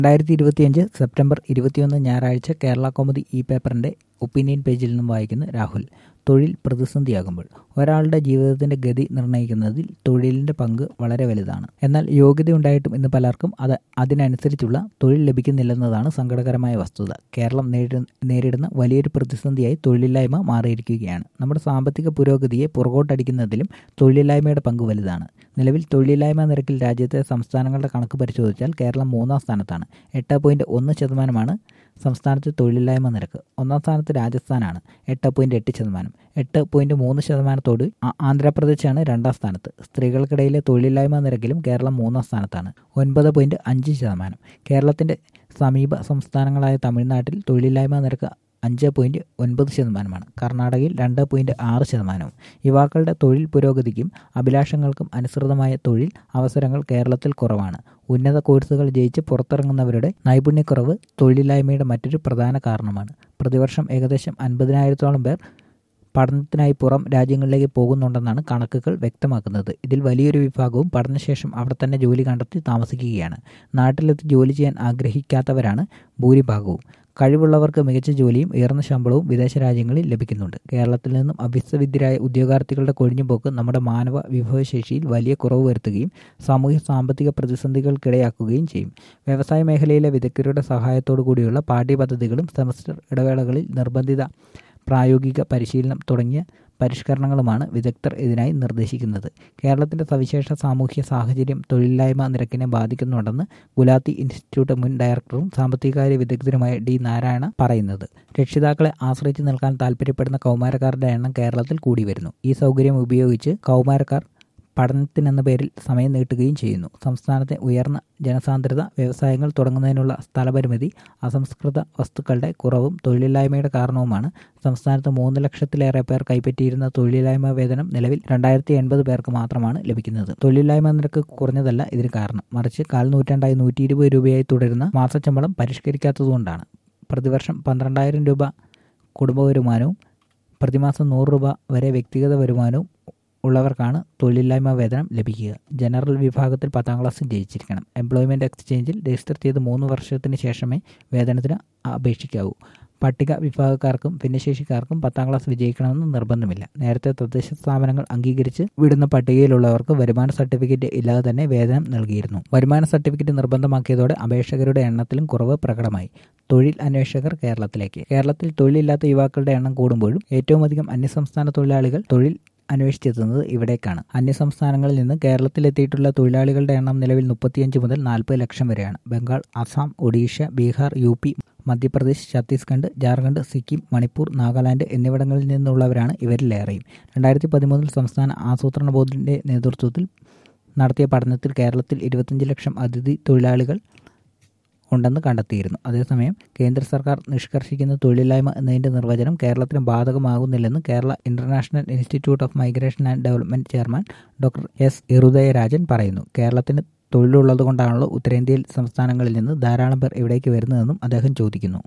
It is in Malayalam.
രണ്ടായിരത്തി ഇരുപത്തിയഞ്ച് സെപ്റ്റംബർ ഇരുപത്തിയൊന്ന് ഞായറാഴ്ച കേരള കോമുദി ഈ പേപ്പറിന്റെ ഒപ്പീനിയൻ പേജിൽ നിന്നും വായിക്കുന്ന രാഹുൽ തൊഴിൽ പ്രതിസന്ധിയാകുമ്പോൾ ഒരാളുടെ ജീവിതത്തിന്റെ ഗതി നിർണ്ണയിക്കുന്നതിൽ തൊഴിലിന്റെ പങ്ക് വളരെ വലുതാണ് എന്നാൽ യോഗ്യതയുണ്ടായിട്ടും ഇന്ന് പലർക്കും അത് അതിനനുസരിച്ചുള്ള തൊഴിൽ ലഭിക്കുന്നില്ലെന്നതാണ് സങ്കടകരമായ വസ്തുത കേരളം നേരിടുന്ന വലിയൊരു പ്രതിസന്ധിയായി തൊഴിലില്ലായ്മ മാറിയിരിക്കുകയാണ് നമ്മുടെ സാമ്പത്തിക പുരോഗതിയെ പുറകോട്ടടിക്കുന്നതിലും തൊഴിലില്ലായ്മയുടെ പങ്ക് വലുതാണ് നിലവിൽ തൊഴിലില്ലായ്മ നിരക്കിൽ രാജ്യത്തെ സംസ്ഥാനങ്ങളുടെ കണക്ക് പരിശോധിച്ചാൽ കേരളം മൂന്നാം സ്ഥാനത്താണ് എട്ട് പോയിന്റ് ഒന്ന് ശതമാനമാണ് സംസ്ഥാനത്തെ തൊഴിലില്ലായ്മ നിരക്ക് ഒന്നാം സ്ഥാനത്ത് രാജസ്ഥാനാണ് എട്ട് പോയിന്റ് എട്ട് ശതമാനം എട്ട് പോയിന്റ് മൂന്ന് ശതമാനത്തോട് ആന്ധ്രാപ്രദേശാണ് രണ്ടാം സ്ഥാനത്ത് സ്ത്രീകൾക്കിടയിലെ തൊഴിലില്ലായ്മ നിരക്കിലും കേരളം മൂന്നാം സ്ഥാനത്താണ് ഒൻപത് പോയിന്റ് അഞ്ച് ശതമാനം കേരളത്തിന്റെ സമീപ സംസ്ഥാനങ്ങളായ തമിഴ്നാട്ടിൽ തൊഴിലില്ലായ്മ നിരക്ക് അഞ്ച് പോയിന്റ് ഒൻപത് ശതമാനമാണ് കർണാടകയിൽ രണ്ട് പോയിന്റ് ആറ് ശതമാനവും യുവാക്കളുടെ തൊഴിൽ പുരോഗതിക്കും അഭിലാഷങ്ങൾക്കും അനുസൃതമായ തൊഴിൽ അവസരങ്ങൾ കേരളത്തിൽ കുറവാണ് ഉന്നത കോഴ്സുകൾ ജയിച്ച് പുറത്തിറങ്ങുന്നവരുടെ നൈപുണ്യക്കുറവ് തൊഴിലില്ലായ്മയുടെ മറ്റൊരു പ്രധാന കാരണമാണ് പ്രതിവർഷം ഏകദേശം അൻപതിനായിരത്തോളം പേർ പഠനത്തിനായി പുറം രാജ്യങ്ങളിലേക്ക് പോകുന്നുണ്ടെന്നാണ് കണക്കുകൾ വ്യക്തമാക്കുന്നത് ഇതിൽ വലിയൊരു വിഭാഗവും പഠനശേഷം അവിടെ തന്നെ ജോലി കണ്ടെത്തി താമസിക്കുകയാണ് നാട്ടിലെത്തി ജോലി ചെയ്യാൻ ആഗ്രഹിക്കാത്തവരാണ് ഭൂരിഭാഗവും കഴിവുള്ളവർക്ക് മികച്ച ജോലിയും ഉയർന്ന ശമ്പളവും വിദേശ രാജ്യങ്ങളിൽ ലഭിക്കുന്നുണ്ട് കേരളത്തിൽ നിന്നും അഭ്യസ്തവിദ്യരായ ഉദ്യോഗാർത്ഥികളുടെ കൊഴിഞ്ഞുപോക്ക് നമ്മുടെ മാനവ വിഭവശേഷിയിൽ വലിയ കുറവ് വരുത്തുകയും സാമൂഹ്യ സാമ്പത്തിക പ്രതിസന്ധികൾക്കിടയാക്കുകയും ചെയ്യും വ്യവസായ മേഖലയിലെ വിദഗ്ധരുടെ സഹായത്തോടു കൂടിയുള്ള പാഠ്യപദ്ധതികളും സെമസ്റ്റർ ഇടവേളകളിൽ നിർബന്ധിത പ്രായോഗിക പരിശീലനം തുടങ്ങിയ പരിഷ്കരണങ്ങളുമാണ് വിദഗ്ധർ ഇതിനായി നിർദ്ദേശിക്കുന്നത് കേരളത്തിന്റെ സവിശേഷ സാമൂഹ്യ സാഹചര്യം തൊഴിലില്ലായ്മ നിരക്കിനെ ബാധിക്കുന്നുണ്ടെന്ന് ഗുലാത്തി ഇൻസ്റ്റിറ്റ്യൂട്ട് മുൻ ഡയറക്ടറും സാമ്പത്തികകാര്യ വിദഗ്ധരുമായ ഡി നാരായണ പറയുന്നത് രക്ഷിതാക്കളെ ആശ്രയിച്ച് നിൽക്കാൻ താൽപ്പര്യപ്പെടുന്ന കൗമാരക്കാരുടെ എണ്ണം കേരളത്തിൽ കൂടി വരുന്നു ഈ സൗകര്യം ഉപയോഗിച്ച് കൗമാരക്കാർ പഠനത്തിനെന്ന പേരിൽ സമയം നീട്ടുകയും ചെയ്യുന്നു സംസ്ഥാനത്തെ ഉയർന്ന ജനസാന്ദ്രത വ്യവസായങ്ങൾ തുടങ്ങുന്നതിനുള്ള സ്ഥലപരിമിതി അസംസ്കൃത വസ്തുക്കളുടെ കുറവും തൊഴിലില്ലായ്മയുടെ കാരണവുമാണ് സംസ്ഥാനത്ത് മൂന്ന് ലക്ഷത്തിലേറെ പേർ കൈപ്പറ്റിയിരുന്ന തൊഴിലില്ലായ്മ വേതനം നിലവിൽ രണ്ടായിരത്തി എൺപത് പേർക്ക് മാത്രമാണ് ലഭിക്കുന്നത് തൊഴിലില്ലായ്മ നിരക്ക് കുറഞ്ഞതല്ല ഇതിന് കാരണം മറിച്ച് കാൽ നൂറ്റാണ്ടായി നൂറ്റി ഇരുപത് രൂപയായി തുടരുന്ന മാസശമ്പളം പരിഷ്കരിക്കാത്തതുകൊണ്ടാണ് പ്രതിവർഷം പന്ത്രണ്ടായിരം രൂപ കുടുംബ വരുമാനവും പ്രതിമാസം നൂറ് രൂപ വരെ വ്യക്തിഗത വരുമാനവും ഉള്ളവർക്കാണ് തൊഴിലില്ലായ്മ വേതനം ലഭിക്കുക ജനറൽ വിഭാഗത്തിൽ പത്താം ക്ലാസ് ജയിച്ചിരിക്കണം എംപ്ലോയ്മെൻറ്റ് എക്സ്ചേഞ്ചിൽ രജിസ്റ്റർ ചെയ്ത് മൂന്ന് വർഷത്തിന് ശേഷമേ വേതനത്തിന് അപേക്ഷിക്കാവൂ പട്ടിക വിഭാഗക്കാർക്കും ഭിന്നശേഷിക്കാർക്കും പത്താം ക്ലാസ് വിജയിക്കണമെന്ന് നിർബന്ധമില്ല നേരത്തെ തദ്ദേശ സ്ഥാപനങ്ങൾ അംഗീകരിച്ച് വിടുന്ന പട്ടികയിലുള്ളവർക്ക് വരുമാന സർട്ടിഫിക്കറ്റ് ഇല്ലാതെ തന്നെ വേതനം നൽകിയിരുന്നു വരുമാന സർട്ടിഫിക്കറ്റ് നിർബന്ധമാക്കിയതോടെ അപേക്ഷകരുടെ എണ്ണത്തിലും കുറവ് പ്രകടമായി തൊഴിൽ അന്വേഷകർ കേരളത്തിലേക്ക് കേരളത്തിൽ തൊഴിലില്ലാത്ത യുവാക്കളുടെ എണ്ണം കൂടുമ്പോഴും ഏറ്റവും അധികം അന്യസംസ്ഥാന തൊഴിലാളികൾ തൊഴിൽ അന്വേഷിച്ചെത്തുന്നത് ഇവിടേക്കാണ് അന്യസംസ്ഥാനങ്ങളിൽ നിന്ന് കേരളത്തിലെത്തിയിട്ടുള്ള തൊഴിലാളികളുടെ എണ്ണം നിലവിൽ മുപ്പത്തിയഞ്ച് മുതൽ നാൽപ്പത് ലക്ഷം വരെയാണ് ബംഗാൾ അസം ഒഡീഷ ബീഹാർ യു പി മധ്യപ്രദേശ് ഛത്തീസ്ഗഡ് ജാർഖണ്ഡ് സിക്കിം മണിപ്പൂർ നാഗാലാൻഡ് എന്നിവിടങ്ങളിൽ നിന്നുള്ളവരാണ് ഇവരിലേറെയും രണ്ടായിരത്തി പതിമൂന്നിൽ സംസ്ഥാന ആസൂത്രണ ബോർഡിന്റെ നേതൃത്വത്തിൽ നടത്തിയ പഠനത്തിൽ കേരളത്തിൽ ഇരുപത്തിയഞ്ച് ലക്ഷം അതിഥി തൊഴിലാളികൾ ഉണ്ടെന്ന് കണ്ടെത്തിയിരുന്നു അതേസമയം കേന്ദ്ര സർക്കാർ നിഷ്കർഷിക്കുന്ന തൊഴിലില്ലായ്മ എന്നതിന്റെ നിർവചനം കേരളത്തിന് ബാധകമാകുന്നില്ലെന്ന് Kerala international institute of migration and development chairman doctor S Irudayarajan പറയുന്നു കേരളത്തിന് തൊഴിലുള്ളതുകൊണ്ടാണല്ലോ ഉത്തരേന്ത്യയിൽ സംസ്ഥാനങ്ങളിൽ നിന്ന് ധാരാളം പേർ ഇവിടേക്ക് വരുന്നതെന്നും അദ്ദേഹം ചോദിക്കുന്നു